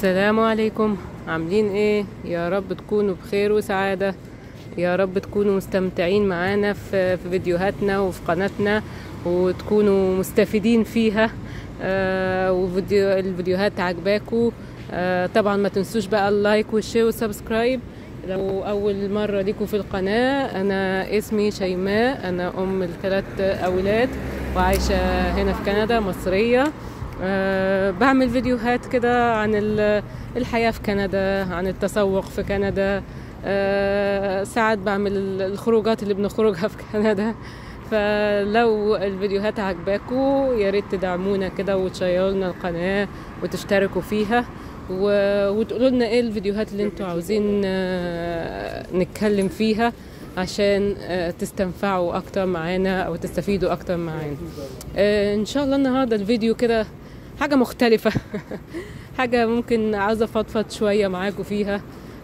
السلام عليكم عاملين ايه يا رب تكونوا بخير وسعادة يا رب تكونوا مستمتعين معانا في في فيديوهاتنا وفي قناتنا وتكونوا مستفيدين فيها آه وفيديو الفيديوهات عجباكوا آه طبعا ما تنسوش بقى اللايك والشير والسبسكرايب لو اول مرة ليكوا في القناة انا اسمي شيماء انا ام لثلاث اولاد وعايشة هنا في كندا مصرية أه بعمل فيديوهات كده عن ال- الحياة في كندا عن التسوق في كندا أه ساعات بعمل ال- الخروجات اللي بنخرجها في كندا فلو الفيديوهات عجباكوا يا ريت تدعمونا كده وتشيروا لنا القناة وتشتركوا فيها و- وتقولوا لنا ايه الفيديوهات اللي انتوا عاوزين آه، نتكلم فيها عشان آه، تستنفعوا اكتر معانا او تستفيدوا اكتر معانا آه، ان شاء الله النهارده الفيديو كده حاجه مختلفه حاجه ممكن عاوزه افضفض شويه معاكم فيها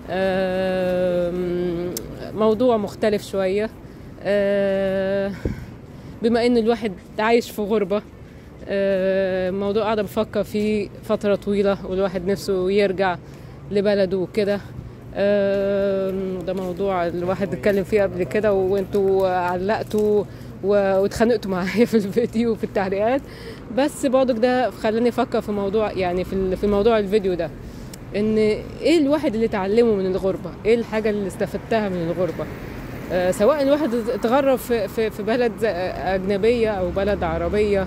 آم، موضوع مختلف شويه آه، بما ان الواحد عايش في غربه آه، موضوع قاعده بفكر فيه فتره طويله والواحد نفسه يرجع لبلده وكده آم، ده موضوع الواحد اتكلم فيه قبل كده وانتوا علقتوا و- واتخانقتوا معايا في الفيديو وفي التعليقات بس برضك ده خلاني افكر في موضوع يعني في ال- في موضوع الفيديو ده ان ايه الواحد اللي اتعلمه من الغربه ايه الحاجه اللي استفدتها من الغربه آه، سواء الواحد اتغرب في في في بلد اجنبيه او بلد عربيه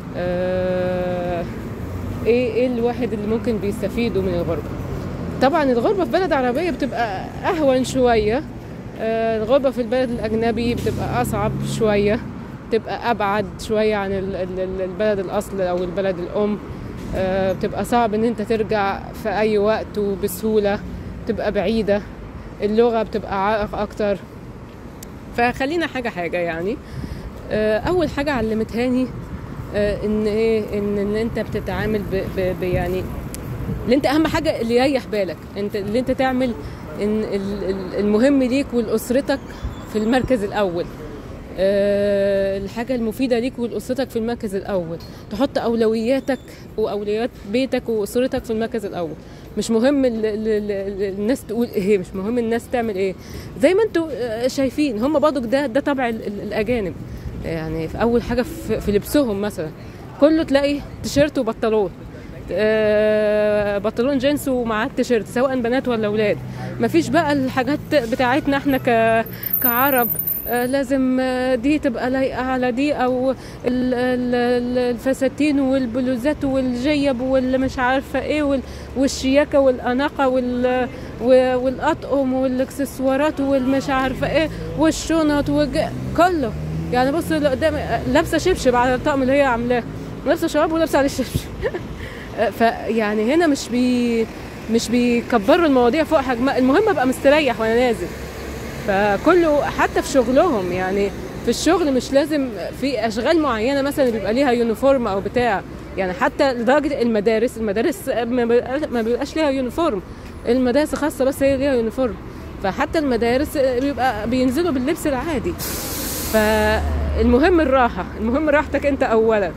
آه، ايه ايه الواحد اللي ممكن بيستفيده من الغربه طبعا الغربه في بلد عربيه بتبقى اهون شويه آه، الغربه في البلد الاجنبي بتبقى اصعب شويه بتبقى ابعد شويه عن ال- ال- ال- البلد الاصل او البلد الام آه، بتبقى صعب ان انت ترجع في اي وقت وبسهوله بتبقى بعيده اللغه بتبقى عائق اكتر فخلينا حاجه حاجه يعني آه، اول حاجه علمتهاني آه، ان ايه ان ان انت بتتعامل ب ب ب يعني اللي انت اهم حاجه اللي يريح بالك انت اللي انت تعمل ان ال- ال- المهم ليك ولاسرتك في المركز الاول آه، الحاجة المفيدة ليك ولأسرتك في المركز الأول تحط أولوياتك وأولويات بيتك وأسرتك في المركز الأول مش مهم ال ال ال ال الناس تقول ايه مش مهم الناس تعمل ايه زي ما انتوا آه، شايفين هم برضك ده ده طبع ال- ال- الأجانب يعني في أول حاجة في, في لبسهم مثلا كله تلاقي تيشيرت وبنطلون آه، بنطلون جينز ومعاه التيشيرت سواء بنات ولا اولاد مفيش بقى الحاجات بتاعتنا احنا ك... كعرب آه، لازم آه، دي تبقى لايقه على دي او ال- ال- ال- الفساتين والبلوزات والجيب واللي مش عارفه ايه وال- والشياكه والاناقه وال و- والاطقم والاكسسوارات والمش عارفه ايه والشنط وج... كله يعني بص اللي قدامي آه، لابسه شبشب على الطقم اللي هي عاملاه لابسه شراب ولابسه عليه الشبشب فيعني هنا مش بي مش بيكبروا المواضيع فوق حجمها المهم ابقى مستريح وانا نازل فكله حتى في شغلهم يعني في الشغل مش لازم في اشغال معينه مثلا بيبقى ليها يونيفورم او بتاع يعني حتى لدرجه المدارس المدارس ما بيبقاش- ما بيبقاش ليها يونيفورم المدارس خاصه بس هي ليها يونيفورم فحتى المدارس بيبقى بينزلوا باللبس العادي فالمهم الراحه المهم راحتك انت اولا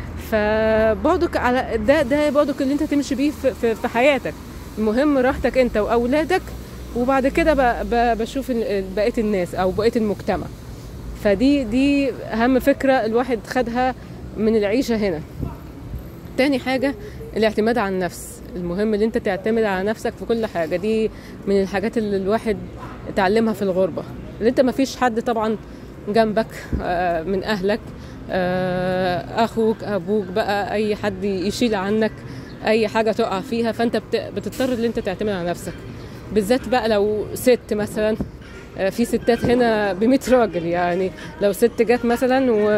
فبرضك على ده ده برضك اللي انت تمشي بيه في, في, في حياتك المهم راحتك انت واولادك وبعد كده ب- ب- بشوف ال- بقيه الناس او بقيه المجتمع فدي دي اهم فكره الواحد خدها من العيشه هنا تاني حاجة الاعتماد على النفس المهم ان انت تعتمد على نفسك في كل حاجة دي من الحاجات اللي الواحد اتعلمها في الغربة اللي انت مفيش حد طبعا جنبك آه، من اهلك آه، اخوك ابوك بقى اي حد يشيل عنك اي حاجة تقع فيها فانت بت- بتضطر ان انت تعتمد على نفسك بالذات بقى لو ست مثلا آه، في ستات هنا ب راجل يعني لو ست جت مثلا و...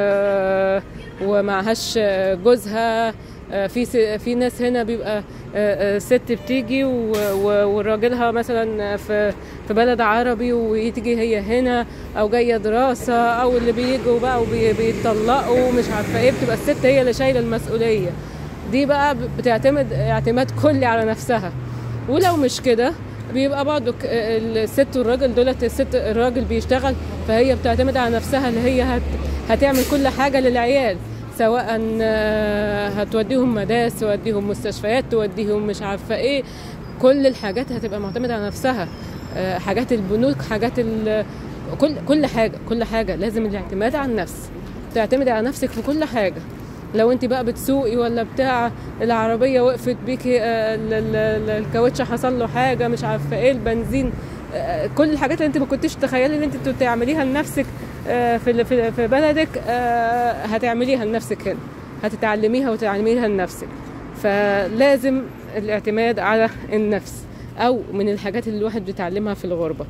ومعهاش آه، جوزها آه، في س... في ناس هنا بيبقى آه، آه، ست بتيجي و... و... وراجلها مثلا في في بلد عربي وتيجي هي هنا او جايه دراسه او اللي بيجوا بقى وبيطلقوا ومش عارفه ايه بتبقى الست هي اللي شايله المسؤوليه دي بقى بتعتمد اعتماد كلي على نفسها ولو مش كده بيبقى برضه الست والراجل دولت الست الراجل بيشتغل فهي بتعتمد على نفسها اللي هي هت هتعمل كل حاجه للعيال سواء آه، هتوديهم مدارس توديهم مستشفيات توديهم مش عارفه ايه كل الحاجات هتبقى معتمده على نفسها آه، حاجات البنوك حاجات ال- كل كل حاجه كل حاجه لازم الاعتماد على النفس تعتمدي على نفسك في كل حاجه لو انت بقى بتسوقي ولا بتاع العربيه وقفت بيكي آه، ال- ال- ال- الكاوتش حصل له حاجه مش عارفه ايه البنزين آه، كل الحاجات اللي انت ما كنتش تخيلي ان انت تعمليها لنفسك آه، في في في بلدك آه، هتعمليها لنفسك هنا هتتعلميها وتعلميها لنفسك فلازم الاعتماد على النفس او من الحاجات اللي الواحد بيتعلمها في الغربه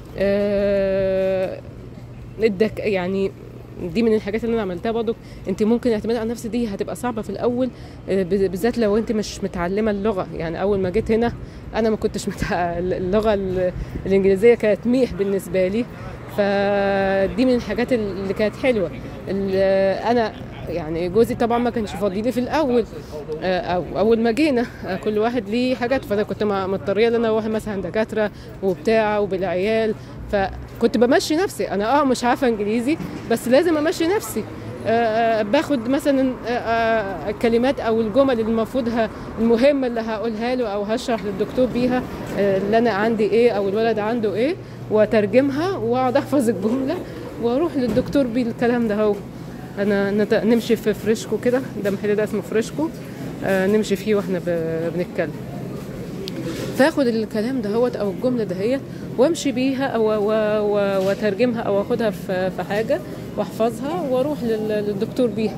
آه، الدك يعني دي من الحاجات اللي انا عملتها برضو انت ممكن الاعتماد على النفس دي هتبقى صعبه في الاول آه، بز- بالذات لو انت مش متعلمه اللغه يعني اول ما جيت هنا انا ما كنتش متع... اللغه ال- الانجليزيه كانت ميح بالنسبه لي فدي من الحاجات اللي كانت حلوه ال- انا يعني جوزي طبعا ما كانش فاضي لي في الاول آه، او اول ما جينا آه، كل واحد ليه حاجات فانا كنت مع- مضطريه ان انا اروح مثلا دكاتره وبتاع وبالعيال فكنت بمشي نفسي انا اه مش عارفه انجليزي بس لازم امشي نفسي آه، آه، باخد مثلا آه، آه، الكلمات او الجمل اللي المفروض ه- المهمه اللي هقولها له او هشرح للدكتور بيها آه، اللي انا عندي ايه او الولد عنده ايه واترجمها واقعد احفظ الجمله واروح للدكتور بالكلام ده هو انا نت- نمشي في فريشكو كده ده محل ده اسمه فريشكو آه، نمشي فيه واحنا ب- بنتكلم فاخد الكلام دهوت او الجمله دهيت وامشي بيها او و- و- واترجمها او اخدها في في حاجه واحفظها واروح لل- للدكتور بيها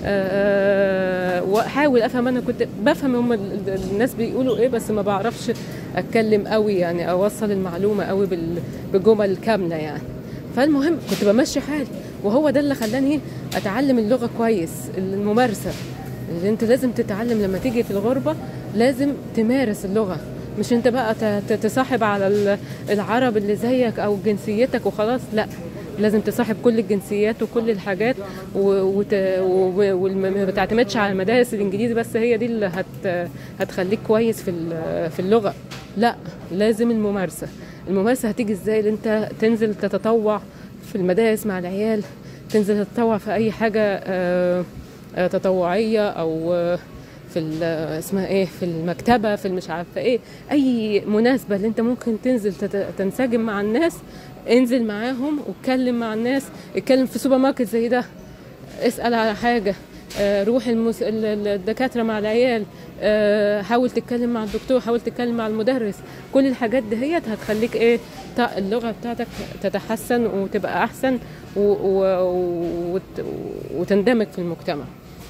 آه، واحاول افهم انا كنت بفهم هم ال- ال- الناس بيقولوا ايه بس ما بعرفش اتكلم قوي يعني اوصل المعلومه قوي بال- بجمل كامله يعني فالمهم كنت بمشي حالي وهو ده اللي خلاني اتعلم اللغه كويس الممارسه اللي انت لازم تتعلم لما تيجي في الغربه لازم تمارس اللغه مش انت بقى ت- ت- تصاحب على ال- العرب اللي زيك او جنسيتك وخلاص لا لازم تصاحب كل الجنسيات وكل الحاجات و- وت... و- وما بتعتمدش على المدارس الانجليزي بس هي دي اللي هت... هتخليك كويس في ال- في اللغه لا لازم الممارسه الممارسه هتيجي ازاي اللي انت تنزل تتطوع في المدارس مع العيال تنزل تتطوع في اي حاجه آه، آه، تطوعيه او آه، في ال- اسمها ايه في المكتبه في المش عارفه ايه اي مناسبه اللي انت ممكن تنزل تت- تنسجم مع الناس انزل معاهم واتكلم مع الناس اتكلم في سوبر ماركت زي ده اسال على حاجه آه، روح المس... ال- ال- الدكاتره مع العيال آه، حاول تتكلم مع الدكتور حاول تتكلم مع المدرس كل الحاجات دهيت هتخليك ايه تا- اللغه بتاعتك تتحسن وتبقى احسن و... و... وت... وتندمج في المجتمع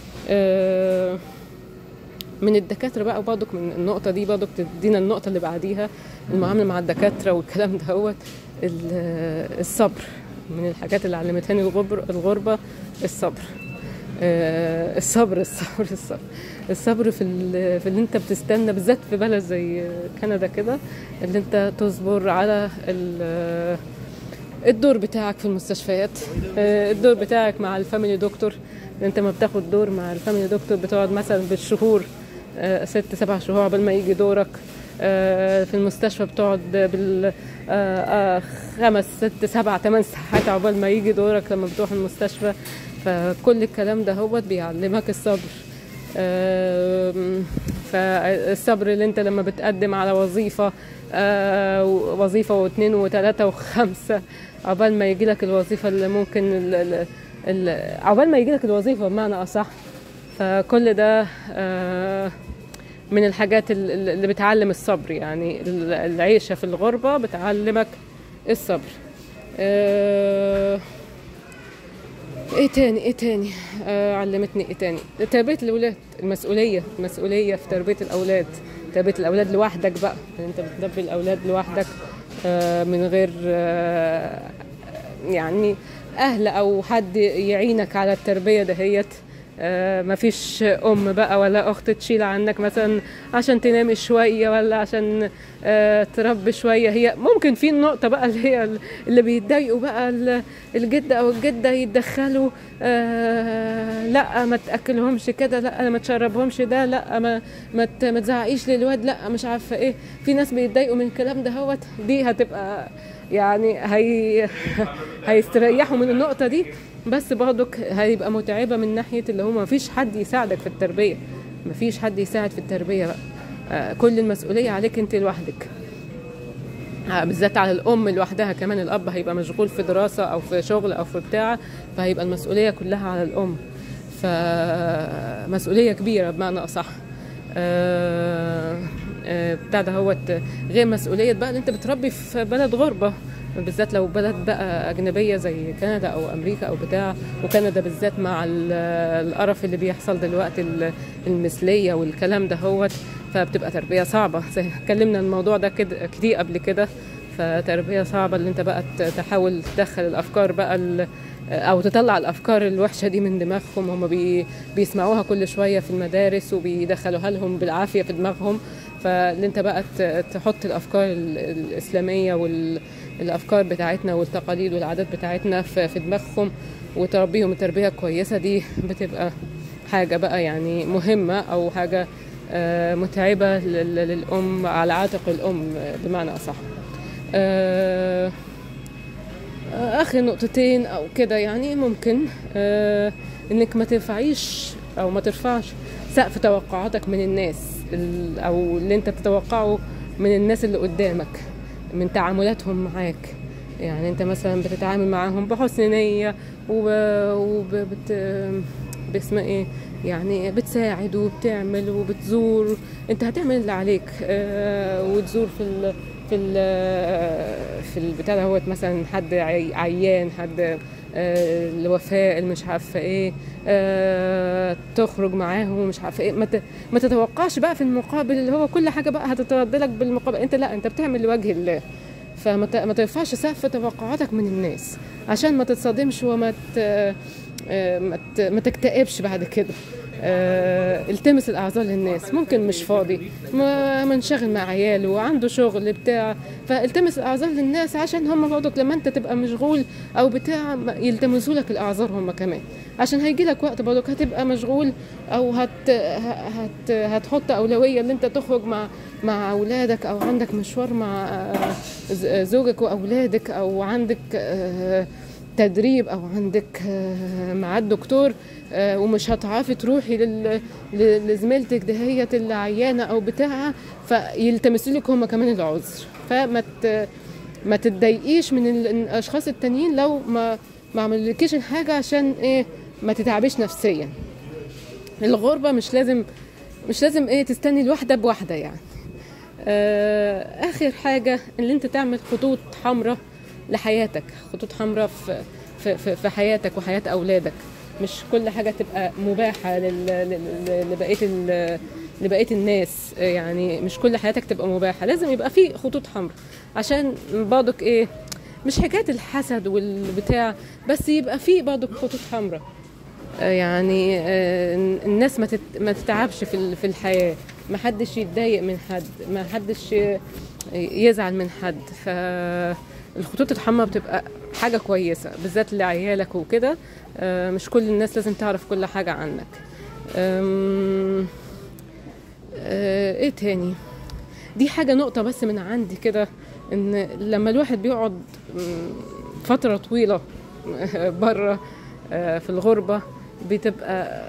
آه، من الدكاتره بقى برضك من النقطه دي برضك تدينا النقطه اللي بعديها المعامله مع الدكاتره والكلام دهوت ال- الصبر من الحاجات اللي علمتني الغربه الغربه الصبر آه، الصبر الصبر الصبر الصبر في ال- في اللي انت بتستنى بالذات في بلد زي كندا كده اللي انت تصبر على ال- الدور بتاعك في المستشفيات آه، الدور بتاعك مع الفاميلي دكتور انت ما بتاخد دور مع الفاميلي دكتور بتقعد مثلا بالشهور آه، ست سبع شهور قبل ما يجي دورك آه، في المستشفى بتقعد بال آه، آه، خمس ست سبع ثمان ساعات عقبال ما يجي دورك لما بتروح المستشفى فكل الكلام ده هو بيعلمك الصبر آم، فالصبر اللي انت لما بتقدم على وظيفة آه، وظيفة واثنين وثلاثة وخمسة عقبال ما يجي لك الوظيفة اللي ممكن ال- ال- ال- عقبال ما يجي لك الوظيفة بمعنى أصح فكل ده آه، من الحاجات ال- ال- اللي بتعلم الصبر يعني ال- العيشة في الغربة بتعلمك الصبر آه، ايه تاني ايه تاني آه علمتني ايه تاني تربية الاولاد المسؤولية المسؤولية في تربية الاولاد تربية الاولاد لوحدك بقى انت بتربي الاولاد لوحدك آه من غير آه يعني اهل او حد يعينك على التربية دهيت آه مفيش ام بقى ولا اخت تشيل عنك مثلا عشان تنامي شويه ولا عشان آه تربي شويه هي ممكن في النقطه بقى اللي هي اللي بيتضايقوا بقى ال- الجد او الجده يتدخلوا آه لا ما تاكلهمش كده لا ما تشربهمش ده لا ما ما, ت- ما تزعقيش للواد لا مش عارفه ايه في ناس بيتضايقوا من الكلام ده هوت دي هتبقى يعني هي هيستريحوا من النقطه دي بس برضك هيبقى متعبة من ناحية اللي هو مفيش حد يساعدك في التربية مفيش حد يساعد في التربية بقى آه، كل المسؤولية عليك انت لوحدك آه، بالذات على الام لوحدها كمان الاب هيبقى مشغول في دراسه او في شغل او في بتاع فهيبقى المسؤوليه كلها على الام فمسؤوليه كبيره بمعنى اصح آه، آه، بتاع ده هو غير مسؤوليه بقى اللي انت بتربي في بلد غربه بالذات لو بلد بقى أجنبية زي كندا أو أمريكا أو بتاع وكندا بالذات مع ال- القرف اللي بيحصل دلوقتي ال- المثلية والكلام ده هوت فبتبقى تربية صعبة زي اتكلمنا عن الموضوع ده كده كتير قبل كده فتربية صعبة اللي انت بقى ت- تحاول تدخل الأفكار بقى ال- أو تطلع الأفكار الوحشة دي من دماغهم هم بي بيسمعوها كل شوية في المدارس وبيدخلوها لهم بالعافية في دماغهم فاللي انت بقى ت- تحط الأفكار ال- الإسلامية والأفكار بتاعتنا والتقاليد والعادات بتاعتنا في في دماغهم وتربيهم التربية كويسة دي بتبقى حاجة بقى يعني مهمة أو حاجة آه، متعبة لل- للأم على عاتق الأم بمعنى أصح آه، اخر نقطتين او كده يعني ممكن آه انك ما ترفعيش او ما ترفعش سقف توقعاتك من الناس ال- او اللي انت تتوقعه من الناس اللي قدامك من تعاملاتهم معاك يعني انت مثلا بتتعامل معاهم بحسن نية وبت باسمها ايه يعني بتساعد وبتعمل وبتزور انت هتعمل اللي عليك آه وتزور في ال في ال في البتاع دوت مثلا حد عي- عيان حد آه، الوفاء اللي مش عارفه ايه آه، تخرج معاهم ومش عارفه ايه ما ت- ما تتوقعش بقى في المقابل اللي هو كل حاجه بقى هتترد لك بالمقابل انت لا انت بتعمل لوجه الله فما ت- ما ترفعش سقف توقعاتك من الناس عشان ما تتصدمش وما ت... آه، ما ت- ما تكتئبش بعد كده آه، التمس الاعذار للناس ممكن مش فاضي ما منشغل مع عياله وعنده شغل بتاع فالتمس الاعذار للناس عشان هم برضك لما انت تبقى مشغول او بتاع ما- يلتمسوا لك الاعذار هم كمان عشان هيجي لك وقت برضك هتبقى مشغول او هت هت هتحط اولويه ان انت تخرج مع مع اولادك او عندك مشوار مع آه، ز- زوجك واولادك او عندك آه، تدريب او عندك آه، ميعاد دكتور آه، ومش هتعرفي تروحي لل- ل- لزميلتك دهيت اللي عيانه او بتاعها فيلتمسوا لك هم كمان العذر فما ت- ما تتضايقيش من ال- الاشخاص التانيين لو ما ما عملكيش الحاجه عشان ايه ما تتعبيش نفسيا الغربه مش لازم مش لازم ايه تستني الواحده بواحده يعني آه، اخر حاجه اللي انت تعمل خطوط حمراء لحياتك خطوط حمراء في في في في حياتك وحياه اولادك مش كل حاجه تبقى مباحه لل- لل- لبقيه ال- لبقيه الناس آه، يعني مش كل حياتك تبقى مباحه لازم يبقى في خطوط حمراء عشان برضك ايه مش حكايه الحسد والبتاع بس يبقى في برضك خطوط حمراء آه، يعني آه، الناس ما تت- ما تتعبش في ال- في الحياه ما حدش يتضايق من حد ما حدش ي- يزعل من حد فالخطوط الحمراء بتبقى حاجه كويسه بالذات لعيالك وكده آه، مش كل الناس لازم تعرف كل حاجه عنك أم، آه، ايه تاني دي حاجة نقطة بس من عندي كده ان لما الواحد بيقعد مم، فترة طويلة بره في الغربة بتبقى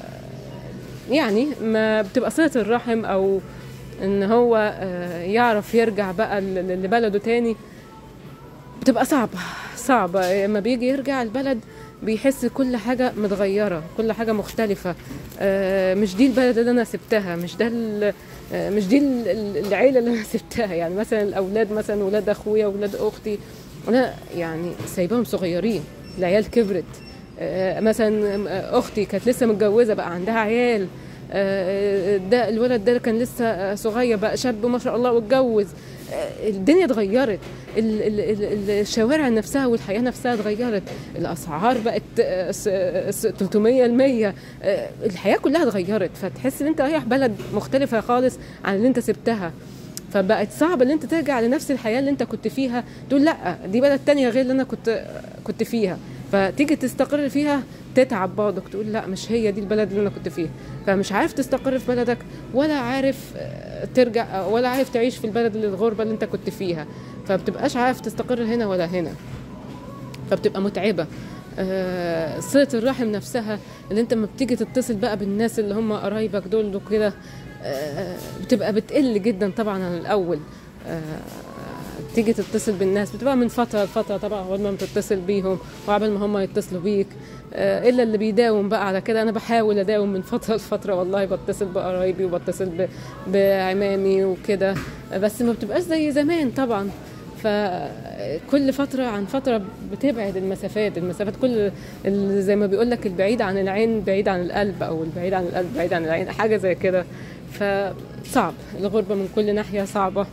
يعني ما بتبقى صلة الرحم او ان هو آه، يعرف يرجع بقى ل- ل- لبلده تاني بتبقى صعبة صعبة لما بيجي يرجع البلد بيحس كل حاجة متغيرة كل حاجة مختلفة آه، مش دي البلد اللي أنا سبتها مش ده ال- آه، مش دي ال- ال- العيلة اللي أنا سبتها يعني مثلا الأولاد مثلا ولاد أخويا ولاد أختي أنا يعني سايباهم صغيرين العيال كبرت آه، مثلا آه، أختي كانت لسه متجوزة بقى عندها عيال آه، ده الولد ده كان لسه آه، صغير بقى شاب ما شاء الله واتجوز آه، الدنيا اتغيرت ال- ال- ال- الشوارع نفسها والحياه نفسها اتغيرت الاسعار بقت آه، س- س- 300 المية آه، الحياه كلها اتغيرت فتحس ان انت رايح بلد مختلفه خالص عن اللي انت سبتها فبقت صعب ان انت ترجع لنفس الحياه اللي انت كنت فيها تقول لا دي بلد تانية غير اللي انا كنت كنت فيها فتيجي تستقر فيها تتعب برضك تقول لا مش هي دي البلد اللي انا كنت فيها فمش عارف تستقر في بلدك ولا عارف آه، ترجع ولا عارف تعيش في البلد اللي الغربه اللي انت كنت فيها فبتبقاش عارف تستقر هنا ولا هنا فبتبقى متعبه آه، صلة الرحم نفسها اللي انت لما بتيجي تتصل بقى بالناس اللي هم قرايبك دول وكده آه، بتبقى بتقل جدا طبعا عن الاول آه، تيجي تتصل بالناس بتبقى من فترة لفترة طبعا أول ما بتتصل بيهم وقبل ما هم يتصلوا بيك آه، إلا اللي بيداوم بقى على كده أنا بحاول أداوم من فترة لفترة والله بتصل بقرايبي وبتصل ب- بعمامي وكده آه، بس ما بتبقاش زي زمان طبعا فكل فترة عن فترة بتبعد المسافات المسافات كل ال- زي ما بيقول لك البعيد عن العين بعيد عن القلب أو البعيد عن القلب بعيد عن العين حاجة زي كده فصعب الغربة من كل ناحية صعبة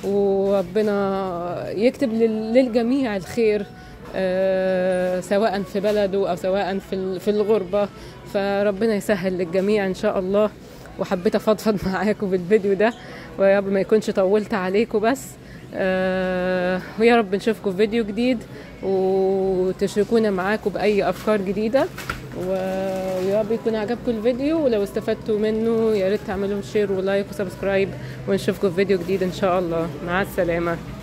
وربنا يكتب لل- للجميع الخير آه، سواء في بلده او سواء في ال- في الغربه فربنا يسهل للجميع ان شاء الله وحبيت افضفض معاكم بالفيديو ده ويا رب ما يكونش طولت عليكم بس آه، ويا رب نشوفكم في فيديو جديد وتشاركونا معاكم باي افكار جديده و- ويا رب يكون عجبكم الفيديو ولو استفدتوا منه يا ريت تعملوا شير ولايك وسبسكرايب ونشوفكم في فيديو جديد ان شاء الله مع السلامه